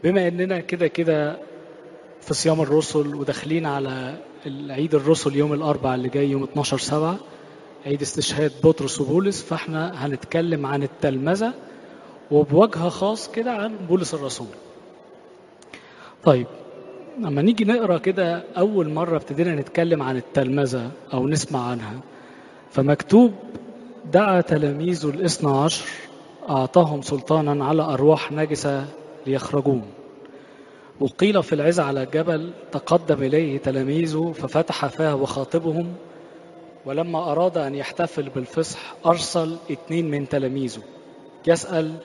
بما اننا كده كده في صيام الرسل وداخلين على العيد الرسل يوم الاربعاء اللي جاي يوم 12 7 عيد استشهاد بطرس وبولس فاحنا هنتكلم عن التلمذة وبوجه خاص كده عن بولس الرسول طيب لما نيجي نقرا كده اول مره ابتدينا نتكلم عن التلمذة او نسمع عنها فمكتوب دعا تلاميذه الاثنى عشر أعطاهم سلطانا على أرواح نجسة ليخرجون وقيل في العز على الجبل تقدم إليه تلاميذه ففتح فاه وخاطبهم ولما أراد أن يحتفل بالفصح أرسل اثنين من تلاميذه يسأل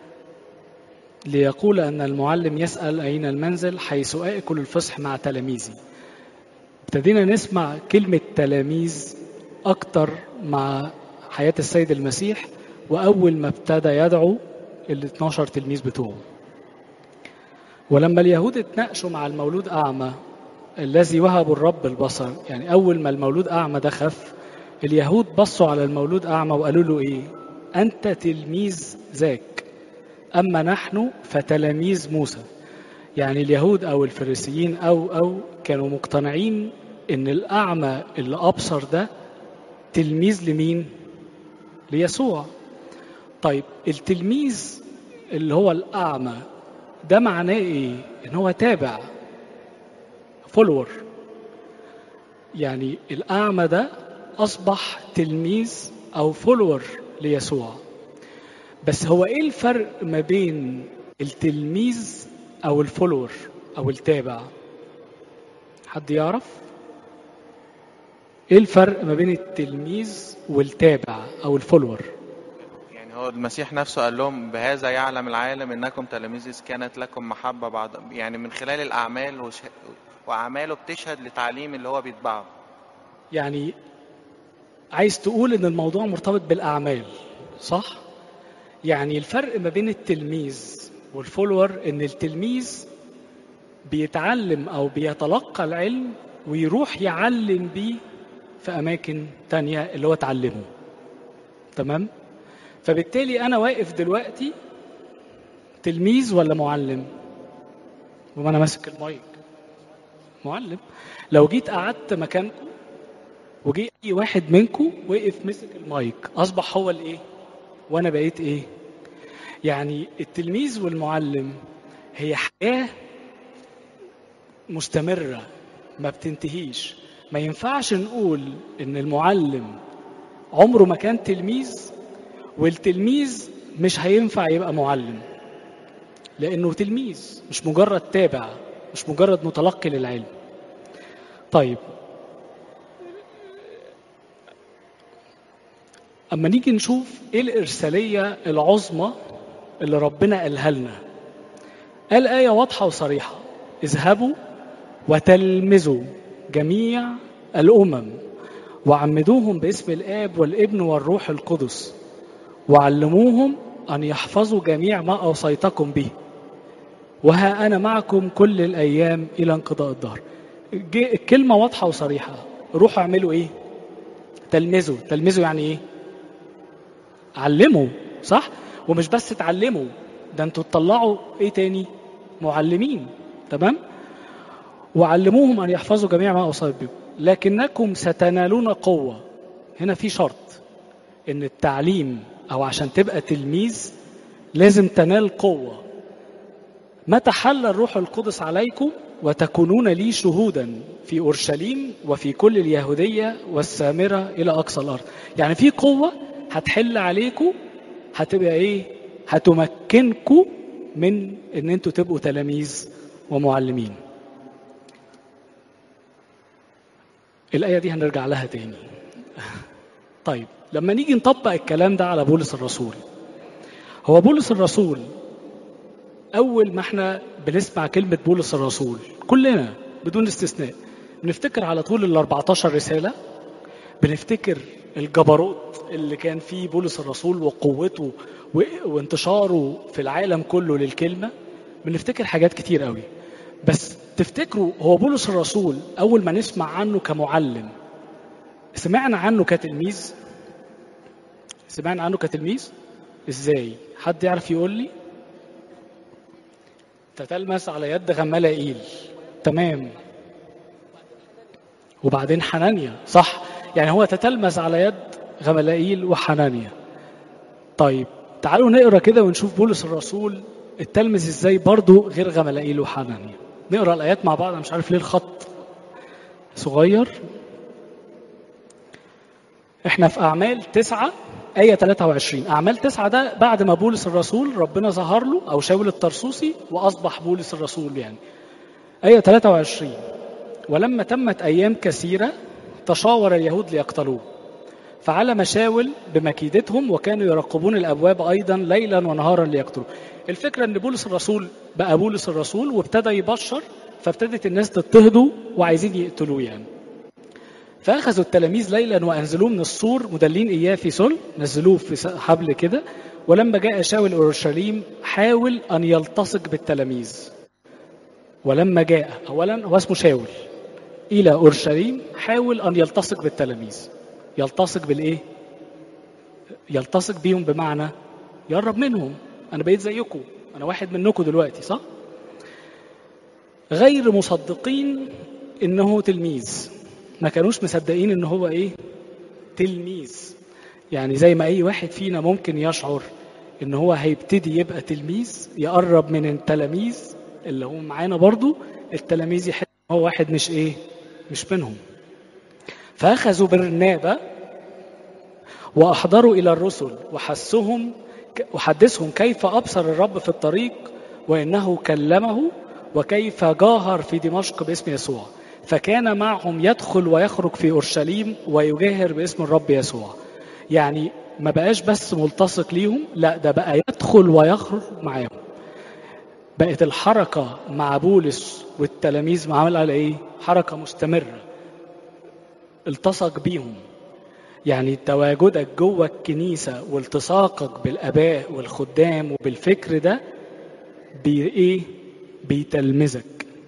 ليقول أن المعلم يسأل أين المنزل حيث آكل الفصح مع تلاميذي ابتدينا نسمع كلمة تلاميذ أكتر مع حياة السيد المسيح وأول ما ابتدى يدعو ال 12 تلميذ بتوعه ولما اليهود اتناقشوا مع المولود أعمى الذي وهب الرب البصر يعني أول ما المولود أعمى ده خف اليهود بصوا على المولود أعمى وقالوا له إيه أنت تلميذ ذاك أما نحن فتلاميذ موسى يعني اليهود أو الفريسيين أو أو كانوا مقتنعين إن الأعمى اللي أبصر ده تلميذ لمين؟ ليسوع طيب التلميذ اللي هو الأعمى ده معناه إيه؟ إن هو تابع فولور يعني الأعمى ده أصبح تلميذ أو فولور ليسوع بس هو إيه الفرق ما بين التلميذ أو الفولور أو التابع؟ حد يعرف؟ ايه الفرق ما بين التلميذ والتابع او الفولور يعني هو المسيح نفسه قال لهم بهذا يعلم العالم انكم تلاميذ إذ كانت لكم محبه بعض يعني من خلال الاعمال وش... واعماله بتشهد لتعليم اللي هو بيتبعه يعني عايز تقول ان الموضوع مرتبط بالاعمال صح يعني الفرق ما بين التلميذ والفولور ان التلميذ بيتعلم او بيتلقى العلم ويروح يعلم بيه في أماكن تانية اللي هو اتعلمه تمام فبالتالي أنا واقف دلوقتي تلميذ ولا معلم وأنا ماسك المايك معلم لو جيت قعدت مكانكم وجي أي واحد منكم وقف مسك المايك أصبح هو الإيه وأنا بقيت إيه يعني التلميذ والمعلم هي حياة مستمرة ما بتنتهيش ما ينفعش نقول ان المعلم عمره ما كان تلميذ والتلميذ مش هينفع يبقى معلم لانه تلميذ مش مجرد تابع مش مجرد متلقي للعلم طيب اما نيجي نشوف ايه الارساليه العظمى اللي ربنا قالها لنا قال ايه واضحه وصريحه اذهبوا وتلمذوا جميع الامم وعمدوهم باسم الاب والابن والروح القدس وعلموهم ان يحفظوا جميع ما اوصيتكم به وها انا معكم كل الايام الى انقضاء الدهر الكلمه واضحه وصريحه روحوا اعملوا ايه تلمذوا تلمذوا يعني ايه علموا صح ومش بس تعلموا ده انتوا تطلعوا ايه تاني معلمين تمام وعلموهم ان يحفظوا جميع ما اوصيت بكم لكنكم ستنالون قوه هنا في شرط ان التعليم او عشان تبقى تلميذ لازم تنال قوه متى حل الروح القدس عليكم وتكونون لي شهودا في اورشليم وفي كل اليهوديه والسامره الى اقصى الارض يعني في قوه هتحل عليكم هتبقى ايه هتمكنكم من ان انتوا تبقوا تلاميذ ومعلمين الآية دي هنرجع لها تاني طيب لما نيجي نطبق الكلام ده على بولس الرسول هو بولس الرسول أول ما احنا بنسمع كلمة بولس الرسول كلنا بدون استثناء بنفتكر على طول ال 14 رسالة بنفتكر الجبروت اللي كان فيه بولس الرسول وقوته وانتشاره في العالم كله للكلمة بنفتكر حاجات كتير قوي بس تفتكروا هو بولس الرسول أول ما نسمع عنه كمعلم سمعنا عنه كتلميذ سمعنا عنه كتلميذ ازاي حد يعرف يقول لي تتلمس على يد غمالائيل تمام وبعدين حنانيا صح يعني هو تتلمس على يد غملائيل وحنانيا طيب تعالوا نقرا كده ونشوف بولس الرسول التلمس ازاي برضه غير غملائيل وحنانيا نقرا الايات مع بعض انا مش عارف ليه الخط صغير احنا في اعمال تسعة آية 23 أعمال تسعة ده بعد ما بولس الرسول ربنا ظهر له أو شاول الطرسوسي وأصبح بولس الرسول يعني آية 23 ولما تمت أيام كثيرة تشاور اليهود ليقتلوه فعلم شاول بمكيدتهم وكانوا يراقبون الأبواب أيضا ليلا ونهارا ليقتلوه الفكرة أن بولس الرسول بقى بولس الرسول وابتدى يبشر فابتدت الناس تضطهده وعايزين يقتلوه يعني فأخذوا التلاميذ ليلا وأنزلوه من السور مدلين إياه في سل نزلوه في حبل كده ولما جاء شاول أورشليم حاول أن يلتصق بالتلاميذ ولما جاء أولا هو اسمه شاول إلى أورشليم حاول أن يلتصق بالتلاميذ يلتصق بالإيه؟ يلتصق بيهم بمعنى يقرب منهم أنا بقيت زيكم أنا واحد منكم دلوقتي صح؟ غير مصدقين إنه تلميذ ما كانوش مصدقين إن هو إيه؟ تلميذ يعني زي ما أي واحد فينا ممكن يشعر إن هو هيبتدي يبقى تلميذ يقرب من التلاميذ اللي هم معانا برضو التلاميذ يحس هو واحد مش ايه مش منهم فاخذوا برنابا واحضروا الى الرسل وحسهم وحدثهم كيف ابصر الرب في الطريق وانه كلمه وكيف جاهر في دمشق باسم يسوع فكان معهم يدخل ويخرج في اورشليم ويجاهر باسم الرب يسوع يعني ما بقاش بس ملتصق ليهم لا ده بقى يدخل ويخرج معاهم بقت الحركة مع بولس والتلاميذ معامل على ايه؟ حركة مستمرة التصق بيهم يعني تواجدك جوه الكنيسة والتصاقك بالآباء والخدام وبالفكر ده بي ايه؟ بيتلمذك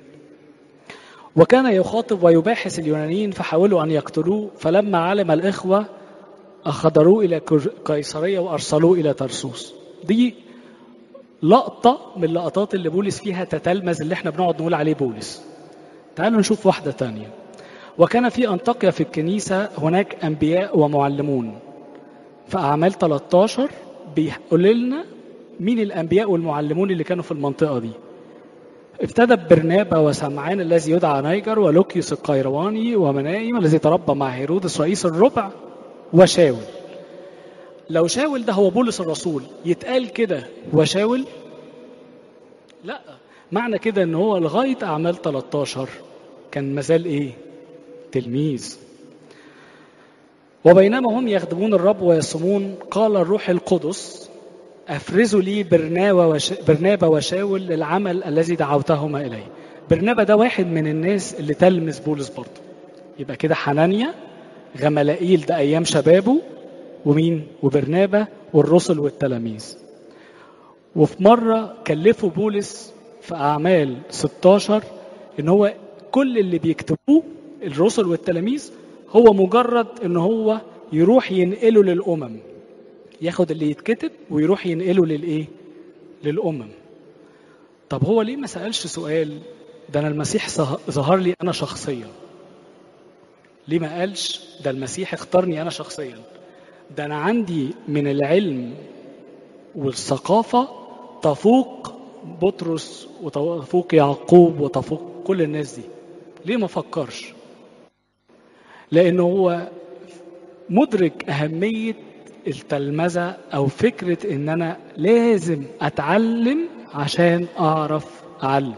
وكان يخاطب ويباحث اليونانيين فحاولوا أن يقتلوه فلما علم الإخوة أخضروه إلى قيصرية وأرسلوه إلى ترسوس دي لقطة من اللقطات اللي بولس فيها تتلمذ اللي احنا بنقعد نقول عليه بولس تعالوا نشوف واحدة تانية وكان في أنطاكيا في الكنيسة هناك أنبياء ومعلمون في أعمال 13 بيقول لنا مين الأنبياء والمعلمون اللي كانوا في المنطقة دي ابتدى برنابا وسمعان الذي يدعى نيجر ولوكيوس القيرواني ومنايم الذي تربى مع هيرودس رئيس الربع وشاول لو شاول ده هو بولس الرسول يتقال كده وشاول لا معنى كده ان هو لغايه اعمال 13 كان مازال ايه تلميذ وبينما هم يخدمون الرب ويصومون قال الروح القدس افرزوا لي برنابا وش... برنابا وشاول للعمل الذي دعوتهما اليه برنابا ده واحد من الناس اللي تلمس بولس برضه يبقى كده حنانيا غملائيل ده ايام شبابه ومين وبرنابا والرسل والتلاميذ وفي مرة كلفوا بولس في أعمال 16 إن هو كل اللي بيكتبوه الرسل والتلاميذ هو مجرد إن هو يروح ينقله للأمم ياخد اللي يتكتب ويروح ينقله للإيه؟ للأمم طب هو ليه ما سألش سؤال ده أنا المسيح ظهر لي أنا شخصيا ليه ما قالش ده المسيح اختارني أنا شخصيا ده أنا عندي من العلم والثقافة تفوق بطرس وتفوق يعقوب وتفوق كل الناس دي ليه ما فكرش لأنه هو مدرك أهمية التلمذة أو فكرة إن أنا لازم أتعلم عشان أعرف أعلم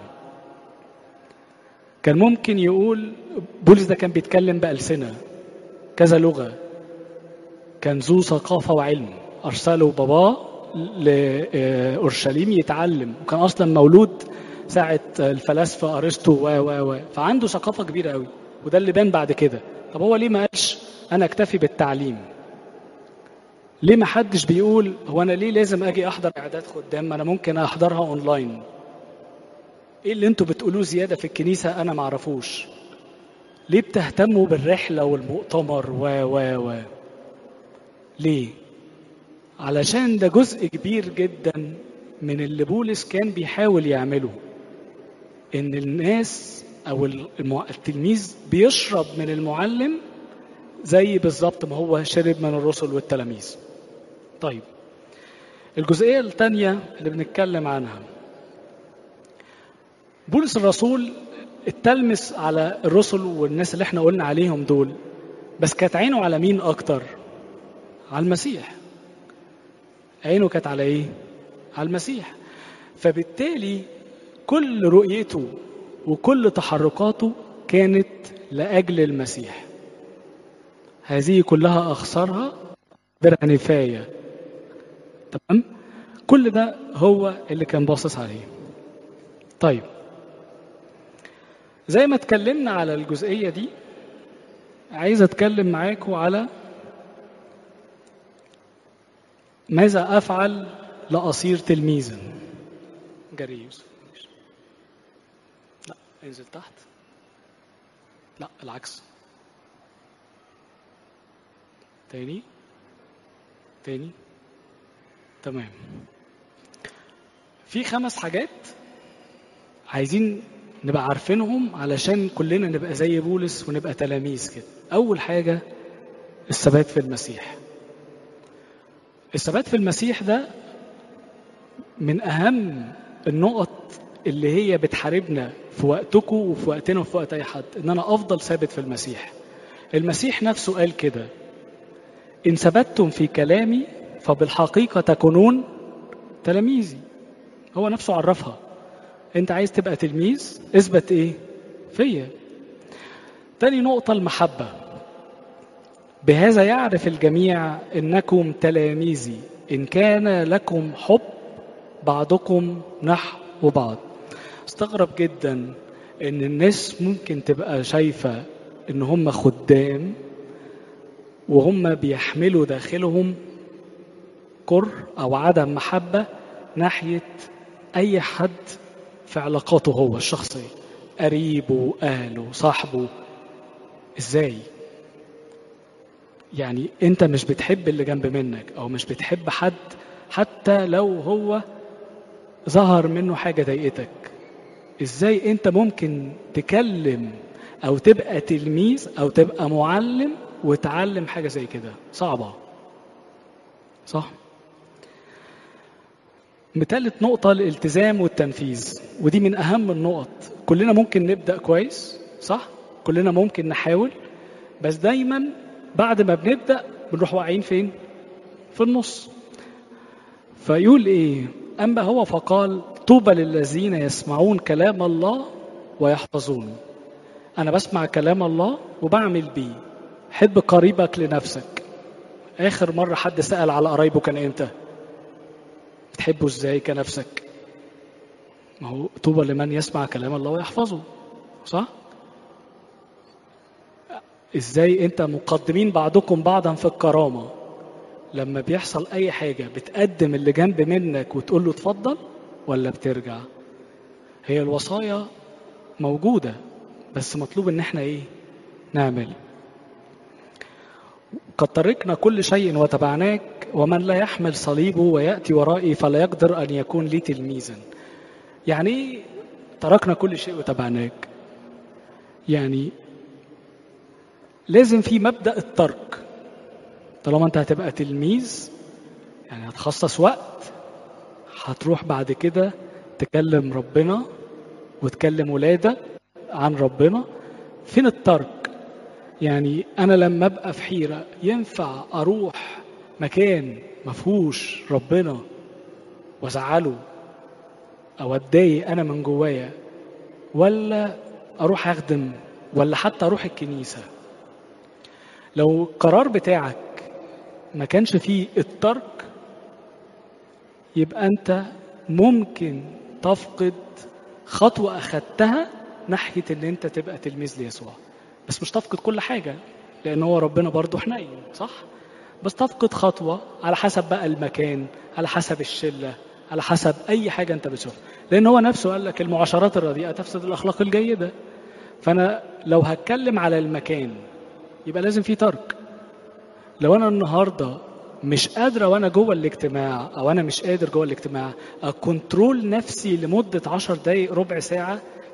كان ممكن يقول بولس ده كان بيتكلم بألسنة كذا لغة كان ذو ثقافة وعلم أرسله باباه لأورشليم يتعلم وكان أصلا مولود ساعة الفلاسفة أرسطو و و و فعنده ثقافة كبيرة قوي وده اللي بان بعد كده طب هو ليه ما قالش أنا أكتفي بالتعليم ليه ما حدش بيقول هو أنا ليه لازم أجي أحضر إعداد خدام ما أنا ممكن أحضرها أونلاين إيه اللي أنتوا بتقولوه زيادة في الكنيسة أنا معرفوش ليه بتهتموا بالرحلة والمؤتمر و و و ليه؟ علشان ده جزء كبير جدا من اللي بولس كان بيحاول يعمله ان الناس او المع- التلميذ بيشرب من المعلم زي بالظبط ما هو شرب من الرسل والتلاميذ طيب الجزئية الثانية اللي بنتكلم عنها بولس الرسول اتلمس على الرسل والناس اللي احنا قلنا عليهم دول بس كانت عينه على مين اكتر على المسيح عينه كانت على ايه على المسيح فبالتالي كل رؤيته وكل تحركاته كانت لاجل المسيح هذه كلها اخسرها برهنفايه تمام كل ده هو اللي كان باصص عليه طيب زي ما اتكلمنا على الجزئيه دي عايز اتكلم معاكم على ماذا افعل لاصير تلميذا جري يوسف لا انزل تحت لا العكس تاني تاني تمام في خمس حاجات عايزين نبقى عارفينهم علشان كلنا نبقى زي بولس ونبقى تلاميذ كده اول حاجه الثبات في المسيح الثبات في المسيح ده من اهم النقط اللي هي بتحاربنا في وقتكم وفي وقتنا وفي وقت اي حد ان انا افضل ثابت في المسيح المسيح نفسه قال كده ان ثبتتم في كلامي فبالحقيقه تكونون تلاميذي هو نفسه عرفها انت عايز تبقى تلميذ اثبت ايه فيا تاني نقطة المحبة بهذا يعرف الجميع انكم تلاميذي ان كان لكم حب بعضكم نحو بعض استغرب جدا ان الناس ممكن تبقى شايفة ان هم خدام وهم بيحملوا داخلهم كره او عدم محبة ناحية اي حد في علاقاته هو الشخصية قريبه أهله صاحبه إزاي يعني أنت مش بتحب اللي جنب منك أو مش بتحب حد حتى لو هو ظهر منه حاجة ضايقتك إزاي أنت ممكن تكلم أو تبقى تلميذ أو تبقى معلم وتعلم حاجة زي كده صعبة صح؟ بتالت نقطة الالتزام والتنفيذ ودي من أهم النقط كلنا ممكن نبدأ كويس صح؟ كلنا ممكن نحاول بس دايما بعد ما بنبدأ بنروح واقعين فين؟ في النص فيقول إيه؟ أما هو فقال طوبى للذين يسمعون كلام الله ويحفظونه أنا بسمع كلام الله وبعمل بيه حب قريبك لنفسك آخر مرة حد سأل على قرايبه كان إمتى؟ بتحبه ازاي كنفسك ما هو طوبى لمن يسمع كلام الله ويحفظه صح ازاي انت مقدمين بعضكم بعضا في الكرامة لما بيحصل اي حاجة بتقدم اللي جنب منك وتقول له اتفضل ولا بترجع هي الوصايا موجودة بس مطلوب ان احنا ايه نعمل قد تركنا كل شيء وتبعناك ومن لا يحمل صليبه ويأتي ورائي فلا يقدر أن يكون لي تلميذا يعني تركنا كل شيء وتبعناك يعني لازم في مبدأ الترك طالما انت هتبقى تلميذ يعني هتخصص وقت هتروح بعد كده تكلم ربنا وتكلم ولادك عن ربنا فين الترك يعني انا لما ابقى في حيره ينفع اروح مكان مفهوش ربنا وازعله او اتضايق انا من جوايا ولا اروح اخدم ولا حتى اروح الكنيسه لو القرار بتاعك ما كانش فيه الترك يبقى انت ممكن تفقد خطوه اخدتها ناحيه ان انت تبقى تلميذ ليسوع بس مش تفقد كل حاجه لان هو ربنا برضه حنين صح بس تفقد خطوة على حسب بقى المكان على حسب الشلة على حسب أي حاجة أنت بتشوفها لأن هو نفسه قال لك المعاشرات الرديئة تفسد الأخلاق الجيدة فأنا لو هتكلم على المكان يبقى لازم في ترك لو أنا النهاردة مش قادرة وأنا جوه الاجتماع أو أنا مش قادر جوه الاجتماع أكنترول نفسي لمدة عشر دقايق ربع ساعة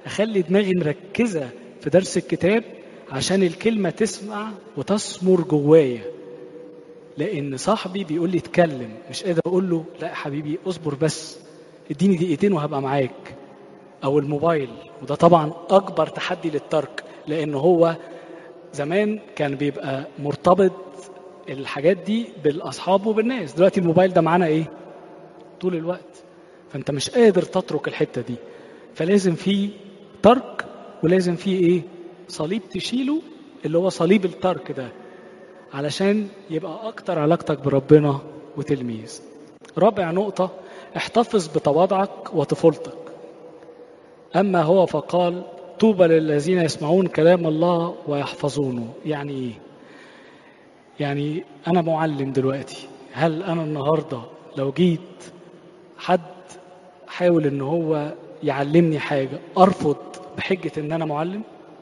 اخلي دماغي مركزه في درس الكتاب عشان الكلمه تسمع وتثمر جوايا لان صاحبي بيقول لي اتكلم مش قادر اقول له لا يا حبيبي اصبر بس اديني دقيقتين وهبقى معاك او الموبايل وده طبعا اكبر تحدي للترك لان هو زمان كان بيبقى مرتبط الحاجات دي بالاصحاب وبالناس دلوقتي الموبايل ده معانا ايه طول الوقت فانت مش قادر تترك الحته دي فلازم في ترك ولازم في ايه صليب تشيله اللي هو صليب الترك ده علشان يبقى اكتر علاقتك بربنا وتلميذ رابع نقطه احتفظ بتواضعك وطفولتك اما هو فقال طوبى للذين يسمعون كلام الله ويحفظونه يعني ايه يعني انا معلم دلوقتي هل انا النهارده لو جيت حد حاول ان هو يعلمني حاجه ارفض بحجه ان انا معلم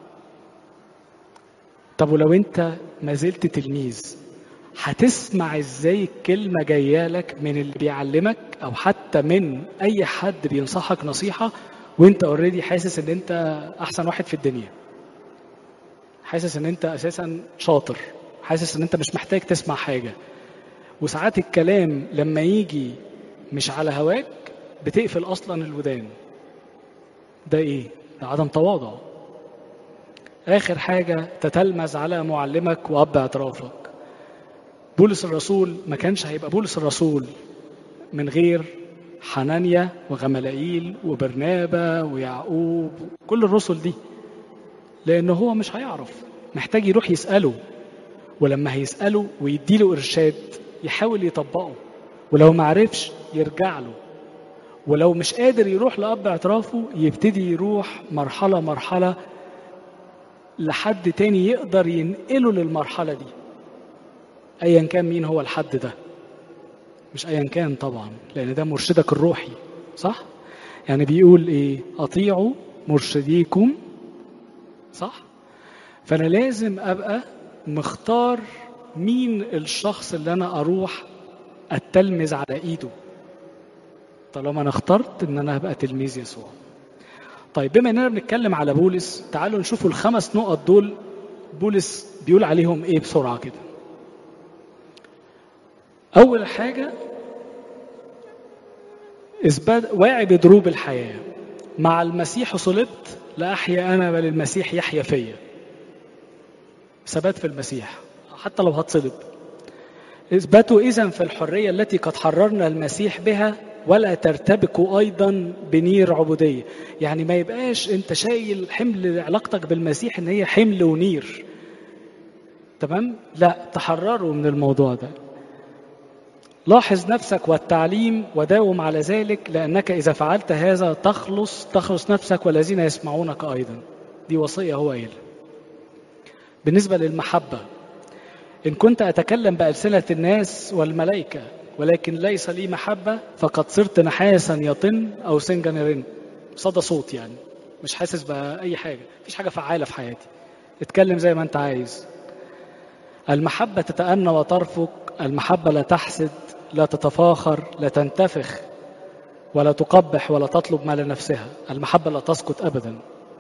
طب ولو انت ما زلت تلميذ هتسمع ازاي الكلمه جايه لك من اللي بيعلمك او حتى من اي حد بينصحك نصيحه وانت اوريدي حاسس ان انت احسن واحد في الدنيا حاسس ان انت اساسا شاطر حاسس ان انت مش محتاج تسمع حاجه وساعات الكلام لما يجي مش على هواك بتقفل اصلا الودان ده ايه ده عدم تواضع اخر حاجه تتلمذ على معلمك واب اعترافك بولس الرسول ما كانش هيبقى بولس الرسول من غير حنانيا وغملائيل وبرنابا ويعقوب كل الرسل دي لأنه هو مش هيعرف محتاج يروح يسأله ولما هيسأله ويديله إرشاد يحاول يطبقه ولو ما عرفش يرجع له ولو مش قادر يروح لأب اعترافه يبتدي يروح مرحلة مرحلة لحد تاني يقدر ينقله للمرحلة دي أيا كان مين هو الحد ده مش ايا كان طبعا لان ده مرشدك الروحي صح يعني بيقول ايه اطيعوا مرشديكم صح فانا لازم ابقى مختار مين الشخص اللي انا اروح اتلمذ على ايده طالما انا اخترت ان انا ابقى تلميذ يسوع طيب بما اننا بنتكلم على بولس تعالوا نشوفوا الخمس نقط دول بولس بيقول عليهم ايه بسرعه كده أول حاجة إثبات واعي بدروب الحياة مع المسيح صلبت لا أحيا أنا بل المسيح يحيا فيا ثبات في المسيح حتى لو هتصلب اثبتوا إذا في الحرية التي قد حررنا المسيح بها ولا ترتبكوا أيضا بنير عبودية يعني ما يبقاش أنت شايل حمل علاقتك بالمسيح إن هي حمل ونير تمام لا تحرروا من الموضوع ده لاحظ نفسك والتعليم وداوم على ذلك لأنك إذا فعلت هذا تخلص تخلص نفسك والذين يسمعونك أيضا دي وصية هو قايل بالنسبة للمحبة إن كنت أتكلم بألسنة الناس والملائكة ولكن ليس لي محبة فقد صرت نحاسا يطن أو سنجا يرن صدى صوت يعني مش حاسس بأي حاجة مفيش حاجة فعالة في حياتي اتكلم زي ما أنت عايز المحبة تتأنى وترفق المحبة لا تحسد لا تتفاخر لا تنتفخ ولا تقبح ولا تطلب ما لنفسها المحبة لا تسقط أبدا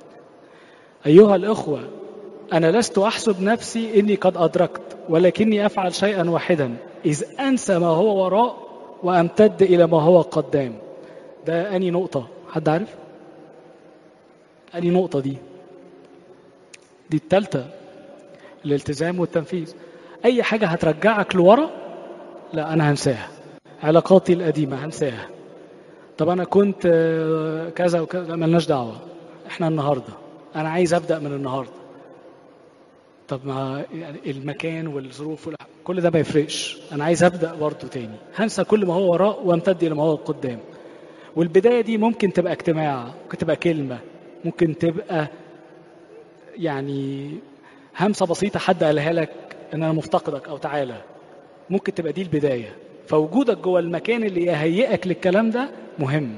أيها الإخوة أنا لست أحسب نفسي إني قد أدركت ولكني أفعل شيئا واحدا إذ أنسى ما هو وراء وأمتد إلى ما هو قدام ده أني نقطة حد عارف؟ أني نقطة دي دي التالتة الالتزام والتنفيذ أي حاجة هترجعك لورا لا أنا هنساها علاقاتي القديمة هنساها طب أنا كنت كذا وكذا ملناش دعوة إحنا النهاردة أنا عايز أبدأ من النهاردة طب ما يعني المكان والظروف كل ده ما يفرقش أنا عايز أبدأ برضه تاني هنسى كل ما هو وراء وامتد إلى ما هو قدام والبداية دي ممكن تبقى اجتماع ممكن تبقى كلمة ممكن تبقى يعني همسة بسيطة حد قالها لك ان انا مفتقدك او تعالى ممكن تبقى دي البداية فوجودك جوه المكان اللي يهيئك للكلام ده مهم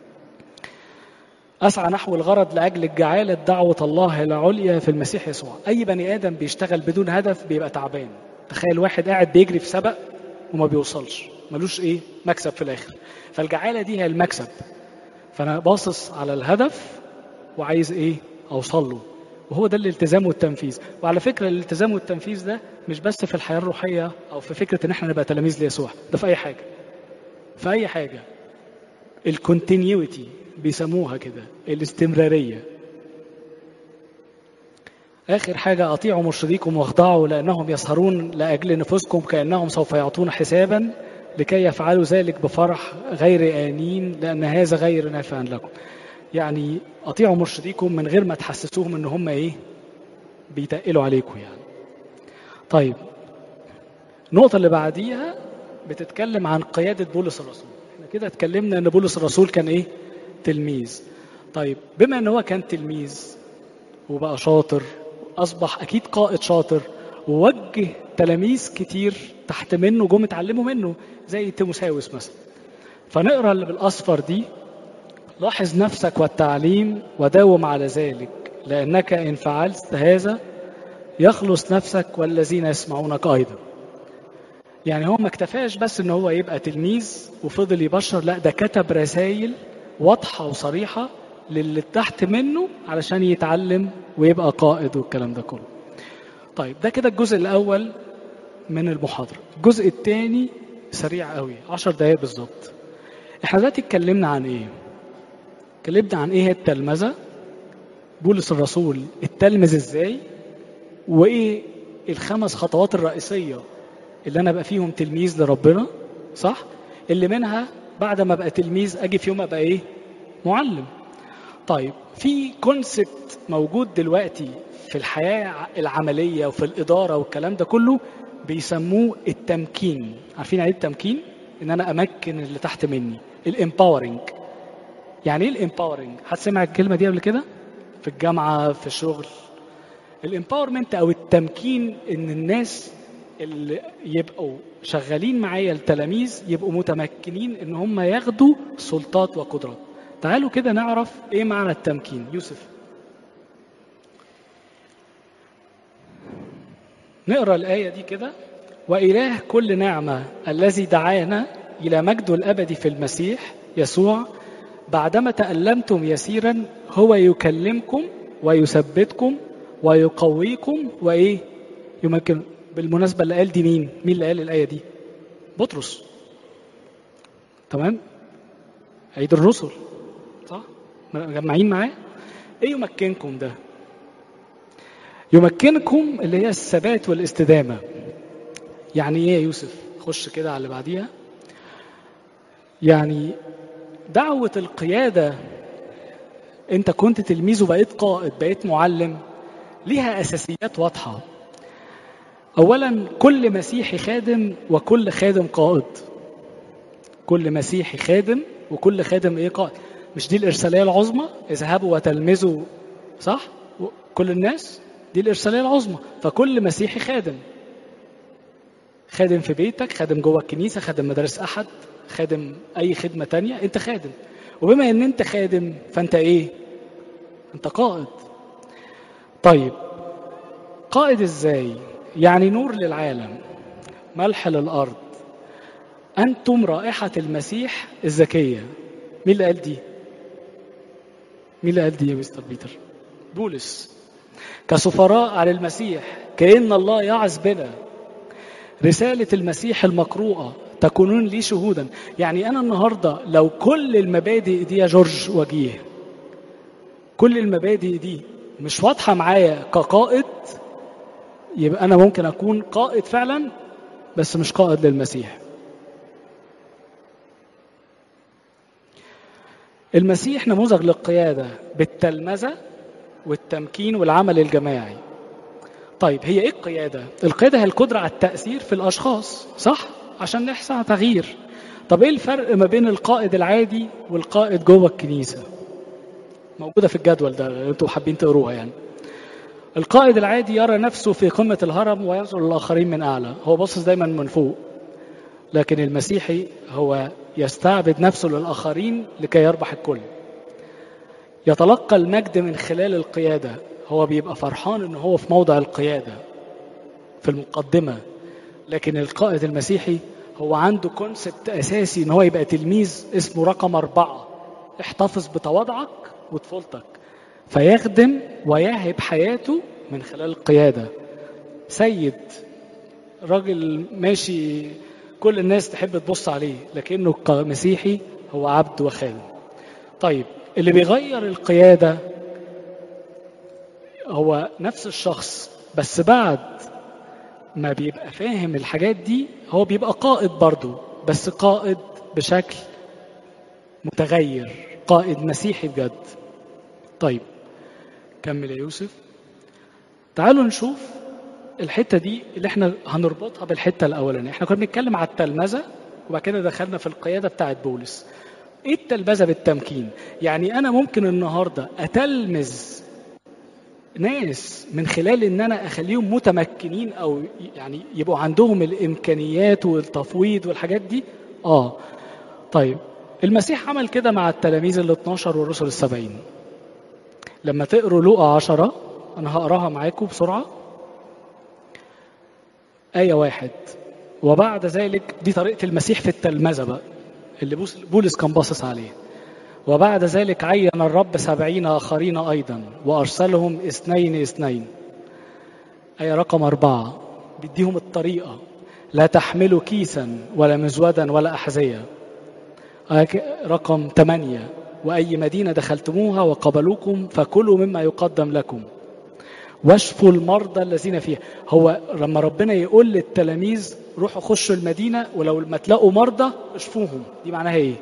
أسعى نحو الغرض لأجل الجعالة دعوة الله العليا في المسيح يسوع أي بني آدم بيشتغل بدون هدف بيبقى تعبان تخيل واحد قاعد بيجري في سبق وما بيوصلش ملوش إيه مكسب في الآخر فالجعالة دي هي المكسب فأنا باصص على الهدف وعايز ايه اوصل له وهو ده الالتزام والتنفيذ وعلى فكره الالتزام والتنفيذ ده مش بس في الحياه الروحيه او في فكره ان احنا نبقى تلاميذ ليسوع ده في اي حاجه في اي حاجه الكونتينيوتي بيسموها كده الاستمراريه آخر حاجة أطيعوا مرشديكم واخضعوا لأنهم يسهرون لأجل نفوسكم كأنهم سوف يعطون حسابا لكي يفعلوا ذلك بفرح غير آنين لأن هذا غير نافع لكم يعني أطيعوا مرشديكم من غير ما تحسسوهم إن هم إيه بيتقلوا عليكم يعني طيب النقطة اللي بعديها بتتكلم عن قيادة بولس الرسول احنا كده اتكلمنا ان بولس الرسول كان ايه تلميذ طيب بما ان هو كان تلميذ وبقى شاطر اصبح اكيد قائد شاطر ووجه تلاميذ كتير تحت منه جم اتعلموا منه زي تيموساوس مثلا فنقرا اللي بالاصفر دي لاحظ نفسك والتعليم وداوم على ذلك لانك ان فعلت هذا يخلص نفسك والذين يسمعونك ايضا يعني هو ما اكتفاش بس ان هو يبقى تلميذ وفضل يبشر لا ده كتب رسائل واضحه وصريحه للي تحت منه علشان يتعلم ويبقى قائد والكلام ده كله طيب ده كده الجزء الاول من المحاضره الجزء الثاني سريع قوي عشر دقايق بالظبط احنا دلوقتي اتكلمنا عن ايه اتكلمنا عن ايه هي التلمذه بولس الرسول التلمذ ازاي وايه الخمس خطوات الرئيسيه اللي انا ابقى فيهم تلميذ لربنا صح اللي منها بعد ما ابقى تلميذ اجي في يوم ابقى ايه معلم طيب في كونسبت موجود دلوقتي في الحياه العمليه وفي الاداره والكلام ده كله بيسموه التمكين عارفين يعني ايه التمكين ان انا امكن اللي تحت مني الامباورنج يعني ايه الامباورنج حد سمع الكلمه دي قبل كده في الجامعه في الشغل الامباورمنت او التمكين ان الناس اللي يبقوا شغالين معايا التلاميذ يبقوا متمكنين ان هم ياخدوا سلطات وقدرات تعالوا كده نعرف ايه معنى التمكين يوسف نقرا الايه دي كده واله كل نعمه الذي دعانا الى مجده الابدي في المسيح يسوع بعدما تألمتم يسيرا هو يكلمكم ويثبتكم ويقويكم وايه يمكن بالمناسبه اللي قال دي مين مين اللي قال الايه دي بطرس تمام عيد الرسل صح مجمعين معاه ايه يمكنكم ده يمكنكم اللي هي الثبات والاستدامه يعني ايه يا يوسف خش كده على اللي بعديها يعني دعوه القياده انت كنت تلميذ وبقيت قائد بقيت معلم ليها اساسيات واضحه اولا كل مسيحي خادم وكل خادم قائد كل مسيحي خادم وكل خادم ايه قائد مش دي الارساليه العظمى اذهبوا وتلمذوا صح كل الناس دي الارساليه العظمى فكل مسيحي خادم خادم في بيتك خادم جوه الكنيسه خادم مدارس احد خادم اي خدمه تانية انت خادم وبما ان انت خادم فانت ايه انت قائد طيب قائد ازاي يعني نور للعالم ملح للارض انتم رائحه المسيح الزكيه مين اللي قال دي مين اللي قال دي يا مستر بيتر بولس كسفراء على المسيح كأن الله يعظ بنا رسالة المسيح المقروءة تكونون لي شهودا يعني أنا النهاردة لو كل المبادئ دي يا جورج وجيه كل المبادئ دي مش واضحة معايا كقائد يبقى أنا ممكن أكون قائد فعلا بس مش قائد للمسيح المسيح نموذج للقيادة بالتلمذة والتمكين والعمل الجماعي طيب هي ايه القيادة؟ القيادة هي القدرة على التأثير في الأشخاص صح؟ عشان نحصل على تغيير طب ايه الفرق ما بين القائد العادي والقائد جوه الكنيسة؟ موجودة في الجدول ده انتوا حابين تقروها يعني القائد العادي يرى نفسه في قمة الهرم وينظر للآخرين من أعلى هو باصص دايما من فوق لكن المسيحي هو يستعبد نفسه للآخرين لكي يربح الكل يتلقى المجد من خلال القيادة هو بيبقى فرحان ان هو في موضع القيادة في المقدمة لكن القائد المسيحي هو عنده كونسبت أساسي ان هو يبقى تلميذ اسمه رقم أربعة احتفظ بتواضعك وطفولتك فيخدم ويهب حياته من خلال القيادة سيد راجل ماشي كل الناس تحب تبص عليه لكنه كمسيحي هو عبد وخادم طيب اللي بيغير القيادة هو نفس الشخص بس بعد ما بيبقى فاهم الحاجات دي هو بيبقى قائد برضه بس قائد بشكل متغير قائد مسيحي بجد طيب كمل يا يوسف تعالوا نشوف الحته دي اللي احنا هنربطها بالحته الاولانيه احنا كنا بنتكلم على التلمذه وبعد كده دخلنا في القياده بتاعه بولس ايه التلمذه بالتمكين يعني انا ممكن النهارده اتلمذ ناس من خلال ان انا اخليهم متمكنين او يعني يبقوا عندهم الامكانيات والتفويض والحاجات دي اه طيب المسيح عمل كده مع التلاميذ ال 12 والرسل السبعين لما تقروا لوقا عشرة أنا هقراها معاكم بسرعة آية واحد وبعد ذلك دي طريقة المسيح في التلمذة بقى اللي بولس كان باصص عليه وبعد ذلك عين الرب سبعين آخرين أيضا وأرسلهم اثنين اثنين آية رقم أربعة بيديهم الطريقة لا تحملوا كيسا ولا مزودا ولا أحذية رقم ثمانية وأي مدينة دخلتموها وقبلوكم فكلوا مما يقدم لكم واشفوا المرضى الذين فيها هو لما ربنا يقول للتلاميذ روحوا خشوا المدينة ولو ما تلاقوا مرضى اشفوهم دي معناها ايه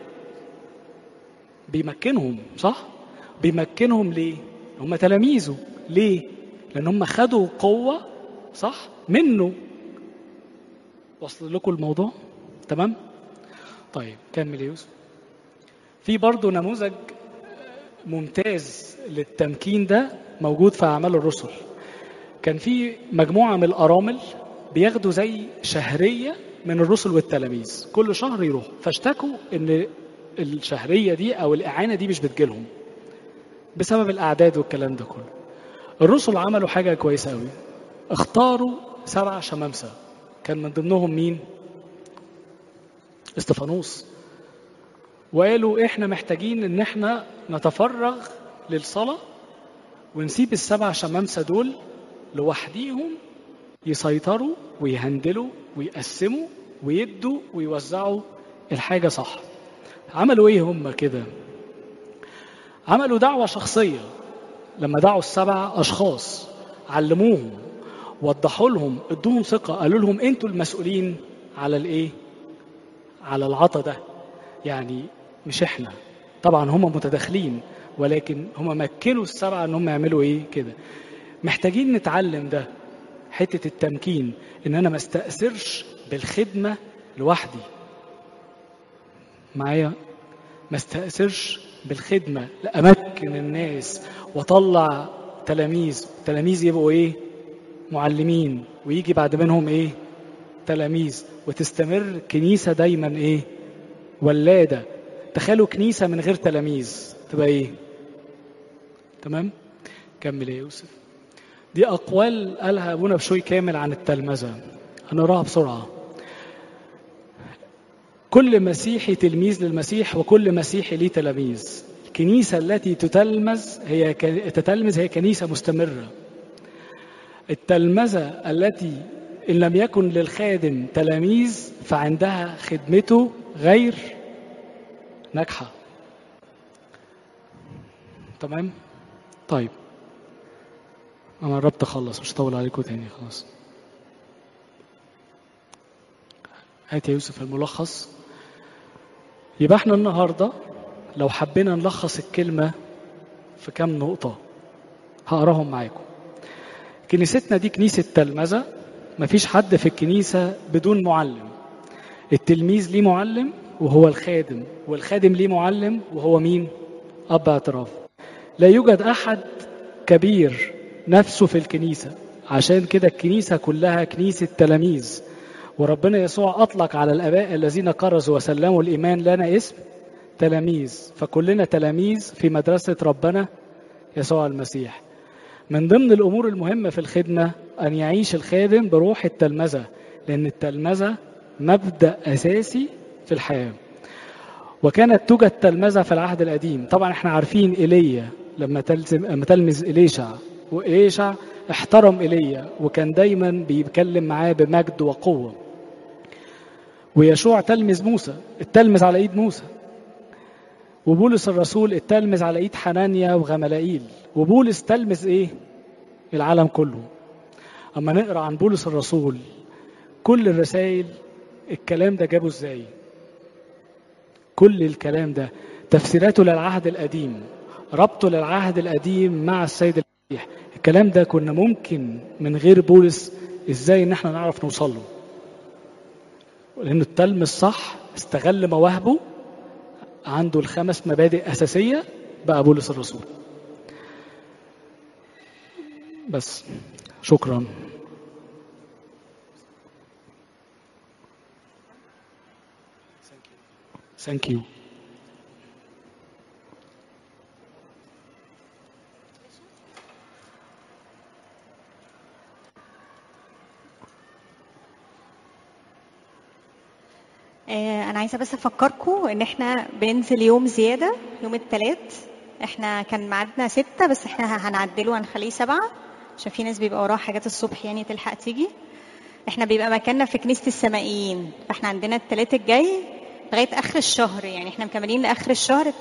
بيمكنهم صح بيمكنهم ليه هم تلاميذه ليه لان هم خدوا قوة صح منه وصل لكم الموضوع تمام طيب كمل يا يوسف في برضه نموذج ممتاز للتمكين ده موجود في أعمال الرسل كان في مجموعة من الأرامل بياخدوا زي شهرية من الرسل والتلاميذ كل شهر يروحوا فاشتكوا إن الشهرية دي أو الإعانة دي مش بتجيلهم بسبب الأعداد والكلام ده كله الرسل عملوا حاجة كويسة قوي اختاروا سبع شمامسة كان من ضمنهم مين؟ استفانوس وقالوا احنا محتاجين ان احنا نتفرغ للصلاة ونسيب السبع شمامسة دول لوحديهم يسيطروا ويهندلوا ويقسموا ويدوا ويوزعوا الحاجة صح عملوا ايه هم كده عملوا دعوة شخصية لما دعوا السبع أشخاص علموهم وضحوا لهم ادوهم ثقة قالوا لهم انتوا المسؤولين على الايه على العطا ده يعني مش احنا طبعا هم متداخلين ولكن هم مكنوا السبعه ان هم يعملوا ايه كده محتاجين نتعلم ده حته التمكين ان انا ما استاثرش بالخدمه لوحدي معايا ما استاثرش بالخدمه لا امكن الناس واطلع تلاميذ تلاميذ يبقوا ايه معلمين ويجي بعد منهم ايه تلاميذ وتستمر كنيسه دايما ايه ولاده تخيلوا كنيسة من غير تلاميذ تبقى ايه تمام كمل يا يوسف دي أقوال قالها أبونا بشوي كامل عن التلمذة هنقراها بسرعة كل مسيحي تلميذ للمسيح وكل مسيحي ليه تلاميذ الكنيسة التي تتلمذ هي تتلمذ هي كنيسة مستمرة التلمذة التي إن لم يكن للخادم تلاميذ فعندها خدمته غير ناجحة تمام طيب أنا قربت أخلص مش هطول عليكم تاني خلاص هات يا يوسف الملخص يبقى احنا النهارده لو حبينا نلخص الكلمة في كام نقطة هقراهم معاكم كنيستنا دي كنيسة تلمذة مفيش حد في الكنيسة بدون معلم التلميذ ليه معلم وهو الخادم والخادم ليه معلم وهو مين أب اعتراف لا يوجد أحد كبير نفسه في الكنيسة عشان كده الكنيسة كلها كنيسة تلاميذ وربنا يسوع أطلق على الآباء الذين كرزوا وسلموا الإيمان لنا اسم تلاميذ فكلنا تلاميذ في مدرسة ربنا يسوع المسيح من ضمن الأمور المهمة في الخدمة أن يعيش الخادم بروح التلمذة لأن التلمذة مبدأ أساسي في الحياة وكانت توجد تلمذة في العهد القديم طبعا احنا عارفين إيليا لما تلزم لما تلمذ إليشع وإليشع احترم إيليا وكان دايما بيتكلم معاه بمجد وقوة ويشوع تلمذ موسى التلمذ على ايد موسى وبولس الرسول التلمذ على ايد حنانيا وغملائيل وبولس تلمذ ايه العالم كله اما نقرا عن بولس الرسول كل الرسائل الكلام ده جابه ازاي كل الكلام ده تفسيراته للعهد القديم ربطه للعهد القديم مع السيد المسيح الكلام ده كنا ممكن من غير بولس ازاي ان احنا نعرف نوصل له لانه التلم الصح استغل مواهبه عنده الخمس مبادئ اساسيه بقى بولس الرسول بس شكرا ثانك يو آه، انا عايزه بس افكركم ان احنا بننزل يوم زياده يوم الثلاث احنا كان ميعادنا ستة بس احنا هنعدله هنخليه سبعة عشان في ناس بيبقى وراها حاجات الصبح يعني تلحق تيجي احنا بيبقى مكاننا في كنيسة السمائيين فاحنا عندنا الثلاث الجاي لغاية آخر الشهر يعني احنا مكملين لآخر الشهر